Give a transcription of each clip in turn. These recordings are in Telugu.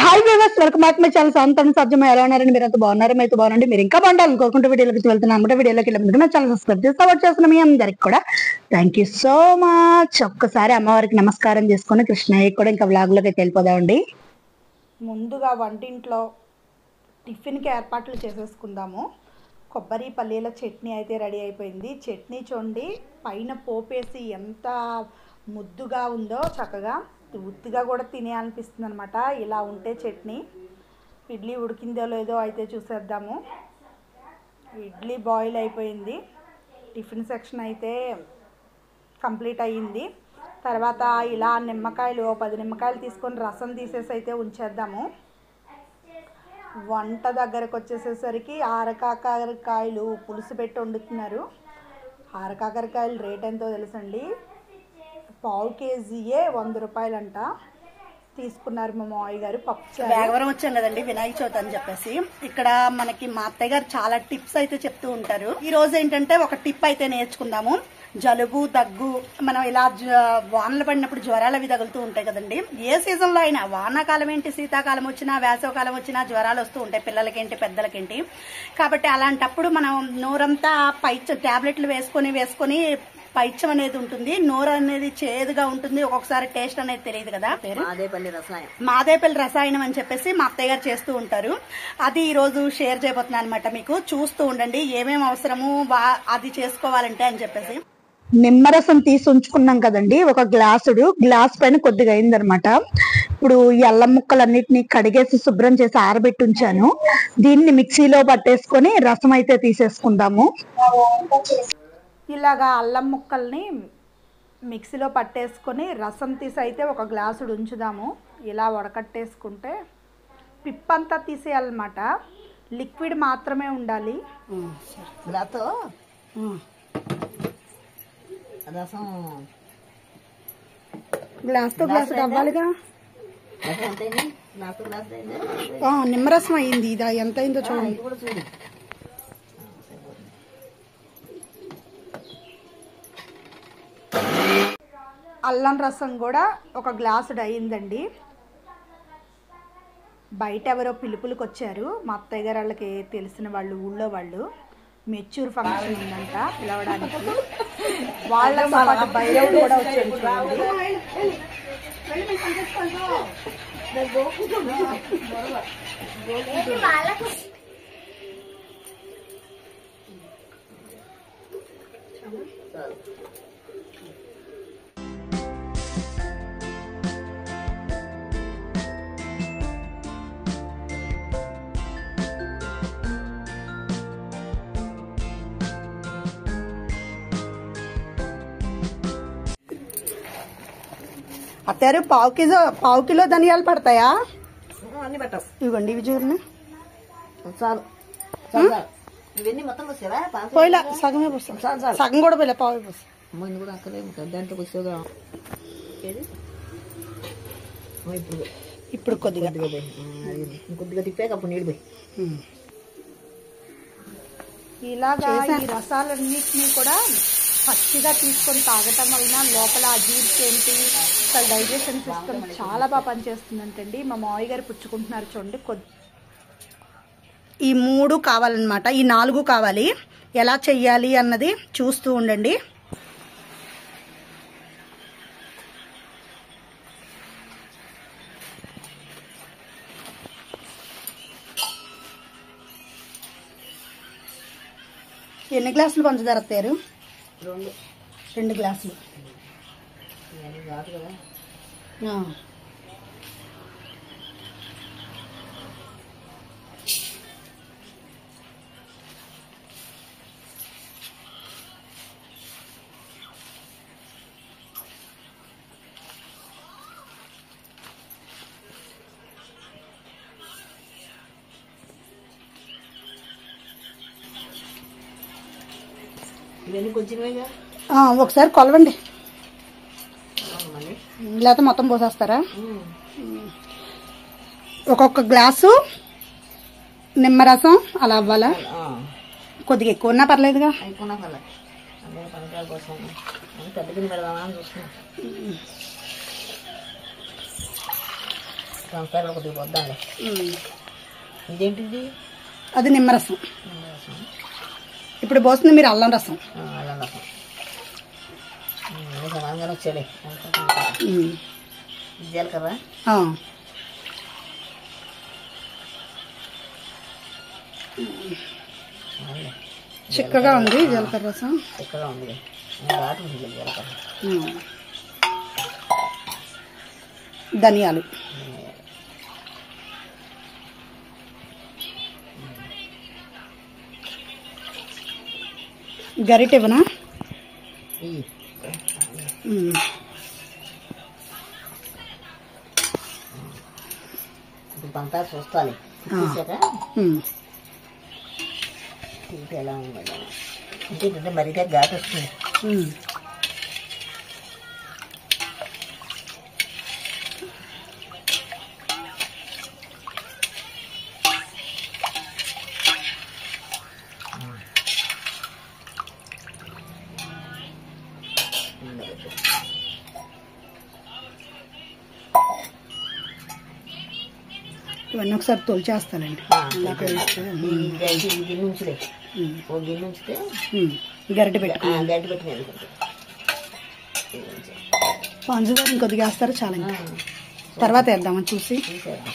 Hi viewers welcome back my channel సంతానం సాధ్యం ఎలా ఉన్నారని మీరు అంత బాగున్నారు మీతో బాగుండండి మీరు ఇంకా బాగుండాలని కోరుకుంటూ వీడియోలోకి వెళ్తున్నాను అనమాట వీడియోలోకి వెళ్ళే ముందుగా నా ఛానల్ సబ్స్క్రైబ్ చేసి సపోర్ట్ చేస్తున్న మీ అందరికి కూడా థ్యాంక్ యూ సో మచ్ ఒక్కసారి అమ్మవారికి నమస్కారం చేసుకొని కృష్ణయ్య కూడా ఇంకా vlog లోకి అయితే వెళ్ళిపోదామండి ముందుగా వంటింట్లో టిఫిన్కి ఏర్పాట్లు చేసేసుకుందాము కొబ్బరి పల్లీల చట్నీ అయితే రెడీ అయిపోయింది చట్నీ చూడండి పైన పోపేసి ఎంత ముద్దుగా ఉందో చక్కగా ఉత్తిగా కూడా తినే అనిపిస్తుంది అనమాట ఇలా ఉంటే చట్నీ ఇడ్లీ ఉడికిందో లేదో అయితే చూసేద్దాము ఇడ్లీ బాయిల్ అయిపోయింది టిఫిన్ సెక్షన్ అయితే కంప్లీట్ అయ్యింది తర్వాత ఇలా నిమ్మకాయలు ఓ పది నిమ్మకాయలు తీసుకొని రసం తీసేసి అయితే ఉంచేద్దాము వంట దగ్గరకు వచ్చేసేసరికి ఆరకాకరకాయలు పులుసు పెట్టి వండుతున్నారు ఆరకాకరకాయలు రేట్ ఎంతో తెలుసండి పావు కేజీయే వంద రూపాయలంట తీసుకున్నారు మా మావయ్య గారు పప్పు వేగవరం వచ్చాం కదండి వినాయక చవితి అని చెప్పేసి ఇక్కడ మనకి మా అత్తయ్య గారు చాలా టిప్స్ అయితే చెప్తూ ఉంటారు ఈ రోజు ఏంటంటే ఒక టిప్ అయితే నేర్చుకుందాము జలుబు దగ్గు మనం ఇలా జ- వానలు పడినప్పుడు జ్వరాలు అవి తగులుతూ ఉంటాయి కదండి ఏ సీజన్ లో అయినా వానాకాలం ఏంటి శీతాకాలం వచ్చినా వేసవకాలం వచ్చినా జ్వరాలు వస్తూ ఉంటాయి పిల్లలకేంటి పెద్దలకేంటి కాబట్టి అలాంటప్పుడు మనం నోరంతా పైచ టాబ్లెట్లు వేసుకొని వేసుకొని పైత్యం అనేది ఉంటుంది నోరు అనేది చేదుగా ఉంటుంది ఒక్కొక్కసారి టేస్ట్ అనేది తెలియదు కదా పేరు మాదేపల్లి రసాయనం మాదేపల్లి రసాయనం అని చెప్పేసి మా అత్తయ్య గారు చేస్తూ ఉంటారు అది ఈ రోజు షేర్ చేయబోతున్నాను అనమాట మీకు చూస్తూ ఉండండి ఏమేమి అవసరము వా- అది చేసుకోవాలంటే అని చెప్పేసి నిమ్మరసం తీసి ఉంచుకున్నాం కదండి ఒక గ్లాసుడు గ్లాస్ పైన కొద్దిగా అయిందనమాట ఇప్పుడు ఈ అల్లం ముక్కలన్నిటిని కడిగేసి శుభ్రం చేసి ఆరబెట్టి ఉంచాను దీన్ని మిక్సీలో పట్టేసుకొని రసం అయితే తీసేసుకుందాము ఇలాగా అల్లం ముక్కల్ని మిక్సీలో పట్టేసుకొని రసం తీసి అయితే ఒక గ్లాసుడు ఉంచుదాము ఇలా వడకట్టేసుకుంటే పిప్పంతా తీసేయాలన్నమాట లిక్విడ్ మాత్రమే ఉండాలి గ్లాతో రసం గ్లాస్తో గ్లాస్ అవ్వాలిగా రసం ఎంత అయింది గ్లాసు గ్లాసు అయిందా నిమ్మరసం అయింది ఇది ఎంత అయిందో చూడండి ఇది కూడా చూడు అల్లం రసం కూడా ఒక గ్లాసుడు అయిందండి బయట ఎవరో పిలుపులకు వచ్చారు మా అత్తయ్య గారు వాళ్ళకి తెలిసిన వాళ్ళు ఊళ్ళో వాళ్ళు మెచ్యూర్ ఫంక్షన్ ఉందంట పిలవడానికి వాళ్ళతో పాటు బయట కూడా వచ్చారు చూడండి అత్తారు పావు కిలో పావు కిలో ధనియాలు పడతాయా అన్ని పెట్టవు ఇవ్వండి ఇవి చూడండి చాలు చాలు చాలు. ఇవన్నీ మొత్తం వచ్చావా పాస్ పోయిలా సగమే పోస్తాం చాలు చాలు సగం కూడా పోయిలా పావు పోస్తాం ముందు కూడా అక్కడే ఉంటుంది దాంట్లో వచ్చేదా ఏది ఓ, ఇప్పుడు ఇప్పుడు కొద్దిగా కొద్దిగా పోయి ఆ, అది ఇంకొద్దిగా తిప్పాక అప్పుడు నీళ్ళు పోయి ఇలాగా ఈ రసాలన్నిటినీ కూడా పచ్చిగా తీసుకొని తాగటం వలన లోపల అజీర్తి ఏంటి అసలు డైజెషన్ సిస్టమ్ చాలా బాగా పనిచేస్తుందంటండి మా మావయ్య గారు పుచ్చుకుంటున్నారు చూడండి కొద్ది ఈ మూడు కావాలన్నమాట ఈ నాలుగు కావాలి ఎలా చెయ్యాలి అన్నది చూస్తూ ఉండండి ఎన్ని గ్లాసులు పంచదార ఎత్తారు రెండు రెండు గ్లాసులు ఇవన్నీ కాదు కదా ఆ. ఇవన్నీ కొంచెమేగా ఆ, ఒకసారి కొలవండి అవును మళ్ళీ లేకపోతే మొత్తం పోసేస్తారా ఒక్కొక్క గ్లాసు నిమ్మరసం అలా అవ్వాలా కొద్దిగా ఎక్కువ ఉన్నా పర్లేదుగా అయిపోయినా కదా అదే పనకాల కోసం అని పెద్ద గిన్నె పెడదామా అని చూస్తున్నా పంచదార కొద్దిగా పొద్దాంలే ఉమ్. ఇదేంటిది అది నిమ్మరసం ఇప్పుడు పోస్తుంది మీరు అల్లం రసం ఆ, అల్లం రసం ఉమ్, సమానంగానే వచ్చాడే ఉమ్. జీలకర్ర ఆ. అవునులే. చిక్కగా ఉంది జీలకర్ర రసం చక్కగా ఉంది ఘాటు ఉంది జీలకర్ర ఉమ్. ధనియాలు గరిటె ఇవ్వనా ఇయ్యి. ఉమ్. ఇప్పుడు పంతా చూస్తాలి చూసాక ఉమ్. తీపి ఎలా ఉందో ఇంకేంటంటే మరిగా ఘాటు వస్తుంది ఉమ్. ఇవన్నీ ఒకసారి తొలిచేస్తానండి ఆ, అలా పేస్తే ఈ గంటి ఈ గిన్నె ఉంచులే ఉమ్. ఓ గిన్నె ఉంచితే ఉమ్. గరిటె ఆ, పెట్టుకో గంటి పెట్టుకుని వెళ్ళిపోతుంది ఇది ఉంచే. పంచదార ఇంకొద్దిగా వేస్తారు చాలా ఆ, ఇంకా తర్వాత వేద్దామని చూసి చూసేద్దాం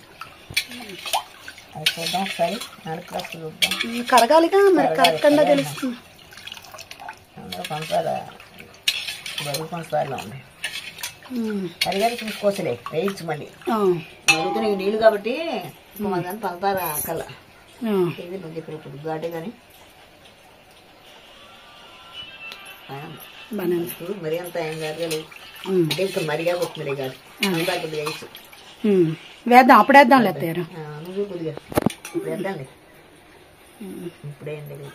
అది చూద్దాం ఒకసారి నాలుగు క్లాసులు చూద్దాం ఉమ్, కరగాలిగా మరి కరగకుండా తెలుస్తుంది అందులో పంచదార బరువు పంచదారలో ఉంది ఉమ్. కరిగాక చూసుకోవచ్చులే వేయించు మళ్ళీ ఆ. మరుగుతున్న ఈ నీళ్ళు కాబట్టి మన పంచదార కల ఆ. ఇది నువ్వు చెప్పిన ఇప్పుడు ఘాటే కానీ బాగానే ఉంది. ఇప్పుడు మరి అంత ఏం కాదు ఉమ్. అంటే ఇంకా మరిగా కొత్తిమీర కాదు అంతా కొద్దిగా వేయించు ఉమ్. వేద్దాం అప్పుడు వేద్దాం లేతారు ఆ, నువ్వు కొద్దిగా ఇప్పుడు వేద్దాంలే ఇప్పుడేంటి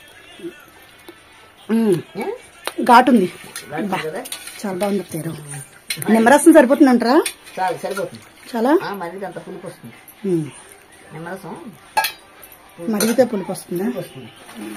ఏ? ఘాటు ఉంది ఘాటు కదా చాలా బాగుంది తేరు నిమ్మరసం సరిపోతుందంటారా చాలు సరిపోతుంది చాలా ఆ, మరిగి అంత పులుపు వస్తుంది ఉమ్. నిమ్మరసం మరిగితే పులుపు వస్తుందా పులుపు వస్తుంది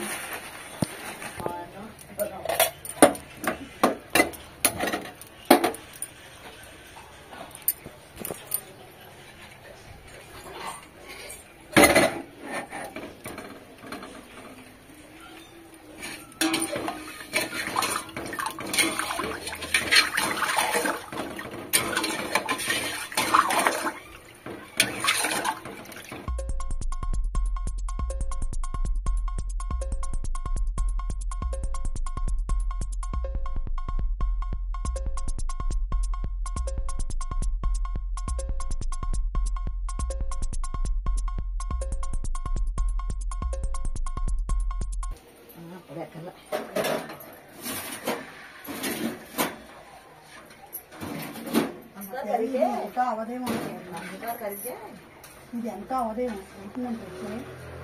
ఆ, అప్పుడే కల్లా అంతా కరిగితే ఇంకా అవదేమో అంతా కరిగితే ఇది ఎంత అవదేమో అవుతుందంటే ఒకసారి.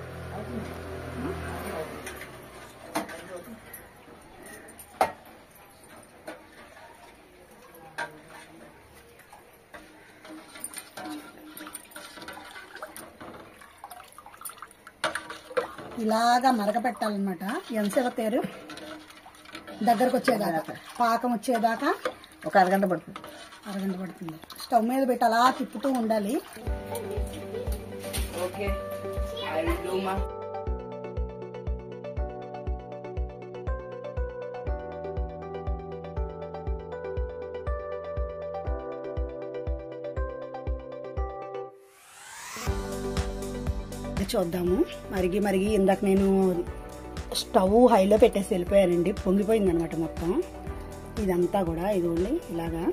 ఇలాగా మరగ పెట్టాలన్నమాట ఎంతసేపు తేరు దగ్గరకు వచ్చేదాకా పాకం వచ్చేదాకా ఒక అరగంట పడుతుంది అరగంట పడుతుంది స్టవ్ మీద పెట్టి అలా తిప్పుతూ ఉండాలి ఓకే ఇది చూద్దాము మరిగి మరిగి ఇందాక నేను స్టవ్ హైలో పెట్టేసి వెళ్ళిపోయానండి పొంగిపోయింది అనమాట మొత్తం ఇదంతా కూడా ఇదిగోండి ఇలాగా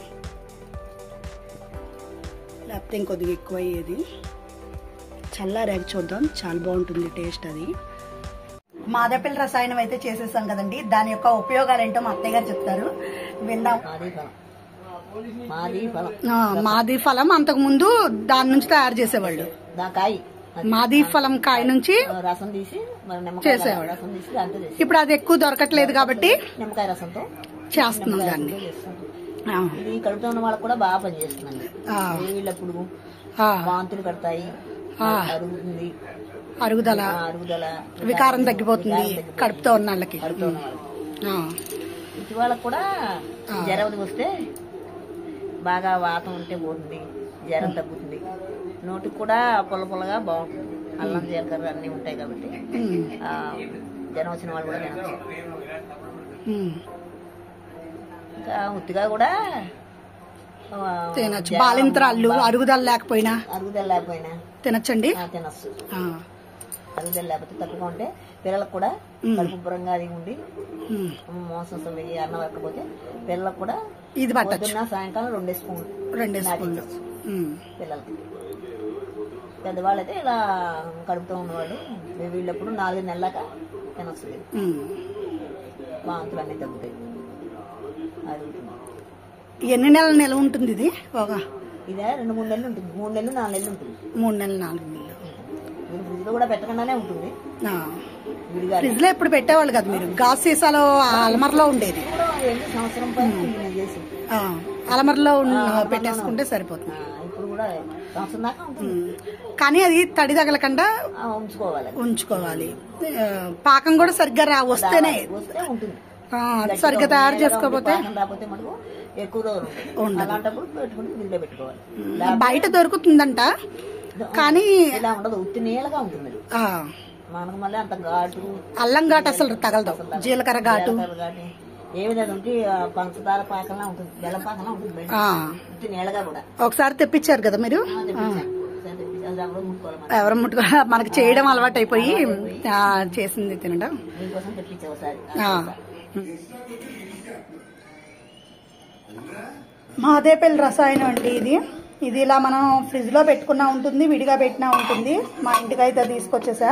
లేకపోతే ఇంకొద్దిగా ఎక్కువ అయ్యేది చల్లారాక చూద్దాం చాలా బాగుంటుంది టేస్ట్ అది మాదపిల్ల రసాయనం అయితే చేసేసాం కదండి దాని యొక్క ఉపయోగాలు ఏంటో మా అత్తయ్య గారు చెప్తారు విందాం మాది ఫలం మాది ఫలం ఆ, మాది ఫలం అంతకు ముందు దాని నుంచి తయారు చేసేవాళ్ళు దా కాయి అది మాది ఫలం కాయ నుంచి రసం తీసి మరి నిమ్మకాయ చేసేవాడు. రసం తీసి దాంతో చేసి ఇప్పుడు అది ఎక్కువ దొరకట్లేదు కాబట్టి నిమ్మకాయ రసంతో చేస్తున్నాం దాన్ని చేస్తాం ఆ, ఇది కడుపుతో ఉన్న వాళ్ళకు కూడా బాగా పనిచేస్తుందండి ఆ, వీళ్ళ పురుగు ఆ, వాంతులు కడతాయి ఆ. అరుగుతుంది అరుగుదల ఆ, అరుగుదల వికారం తగ్గిపోతుంది కడుపుతో ఉన్న వాళ్ళకి కడుపుతో ఉన్న వాళ్ళకి ఆ, ఇటు వాళ్ళకు కూడా జ్వరం వస్తే బాగా వాతం ఉంటే పోతుంది జ్వరం తగ్గుతుంది నోటికి కూడా పుల్ల పుల్లగా బాగుంటుంది అల్లం జీలకర్ర అన్నీ ఉంటాయి కాబట్టి ఉమ్, ఆ, జనం వచ్చిన వాళ్ళు కూడా తినచ్చు ఉమ్. ఇంకా ఉత్తిగా కూడా ఆ, తినచ్చు జనం బాలింతరాళ్ళు అరుగుదల లేకపోయినా అరుగుదల లేకపోయినా తినచ్చండి ఆ, తినచ్చు ఆ, అరుగుదల లేకపోతే తక్కువ ఉంటే పిల్లలకు కూడా కడుపు బురంగా అది ఉండి ఉమ్. మోసం అసలు ఈ అన్నం ఎక్కకపోతే పిల్లలకు కూడా ఇది పట్టచ్చు పొద్దున్న సాయంకాలం రెండే స్పూన్ రెండు స్పూన్లు ఉమ్, పిల్లలకి పెద్దవాళ్ళు అయితే ఇలా కడుపుతో ఉన్నవాళ్ళు వీళ్ళప్పుడు నాలుగు నెలలాక తినొచ్చు ఇది. ఉమ్. వాంతులు అన్నీ తగ్గుతాయి అరుగుతుంది ఎన్ని నెలల నెల ఉంటుంది ఇది ఒక ఇదే రెండు మూడు నెలలు ఉంటుంది మూడు నెలలు నాలుగు నెలలు ఉంటుంది మూడు నెలలు నాలుగు నెలలు మీరు ఫ్రిడ్జ్ లో కూడా పెట్టకుండానే ఉంటుంది ఆ. విడిగా ఫ్రిడ్జ్ లో ఎప్పుడు పెట్టేవాళ్ళు కదా మీరు గాజు సీసాలో ఆ అలమరలో ఉండేది కూడా ఎన్ని సంవత్సరం పైన ఉంది నేను చేసి ఆ, అలమరలో ఉన్న- పెట్టేసుకుంటే సరిపోతుంది ఆ, ఇప్పుడు కూడా సంవత్సరం దాకా ఉంటుంది ఉమ్. కానీ అది తడి తగలకుండా ఆ, ఉంచుకోవాలి ఉంచుకోవాలి ఆ, పాకం కూడా సరిగ్గా రా వస్తేనే వస్తే ఉంటుంది ఆ, సరిగ్గా తయారు చేసుకోకపోతే పాకం రాకపోతే మనకు ఎక్కువ రోజులు ఉంటుంది అలాంటప్పుడు పెట్టుకుని ఫ్రిడ్జ్ లో పెట్టుకోవాలి బయట దొరుకుతుందంట కానీ ఇలా ఉండదు ఉత్తి నీళ్ళగా ఉంటుంది అది. ఆ, మనకు మళ్ళీ అంత ఘాటు అల్లం ఘాటు అసలు తగలదు జీలకర్ర ఘాటు జీలకర్ర ఘాటు ఏ విధంగా ఉంటే ఆ పంచదార పాకంలా ఉంటుంది బెల్లం పాకంలా ఉంటుంది బయట ఆ, ఉత్తి నీళ్ళగా కూడా ఒకసారి తెప్పించారు కదా మీరు ఆ, తెప్పించాను. ఒకసారి తెప్పించాను. అది ఎవరో ముట్టుకోవాలి మనం. ఎవరు ముట్టుకో మనకి చేయడం అలవాటు అయిపోయి ఆ, చేసింది తినడం మీకోసం తెప్పించే ఒకసారి ఆ. మాదేపల్లి రసాయనం అండి ఇది ఇది ఇలా మనం ఫ్రిడ్జ్ లో పెట్టుకున్నా ఉంటుంది విడిగా పెట్టినా ఉంటుంది మా ఇంటికి అయితే తీసుకొచ్చేసా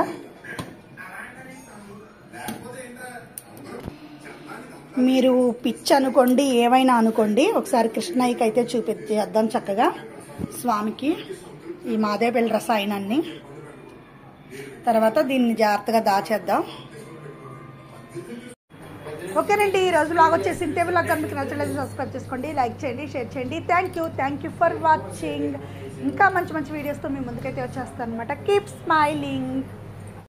మీరు పిచ్ అనుకోండి ఏమైనా అనుకోండి ఒకసారి కృష్ణయ్యకి అయితే చూపించేద్దాం చక్కగా స్వామికి ఈ మాదేపల్లి రసాయనాన్ని తర్వాత దీన్ని జాగ్రత్తగా దాచేద్దాం ఓకేనండి ఈ రోజు లాగా వచ్చేసి టేబుల్ అక్కడ మీకు నచ్చలేదు సబ్స్క్రైబ్ చేసుకోండి లైక్ చేయండి షేర్ చేయండి thank you thank you for watching ఇంకా మంచి మంచి వీడియోస్తో మీ ముందుకైతే వచ్చేస్తాను అనమాట కీప్ స్మైలింగ్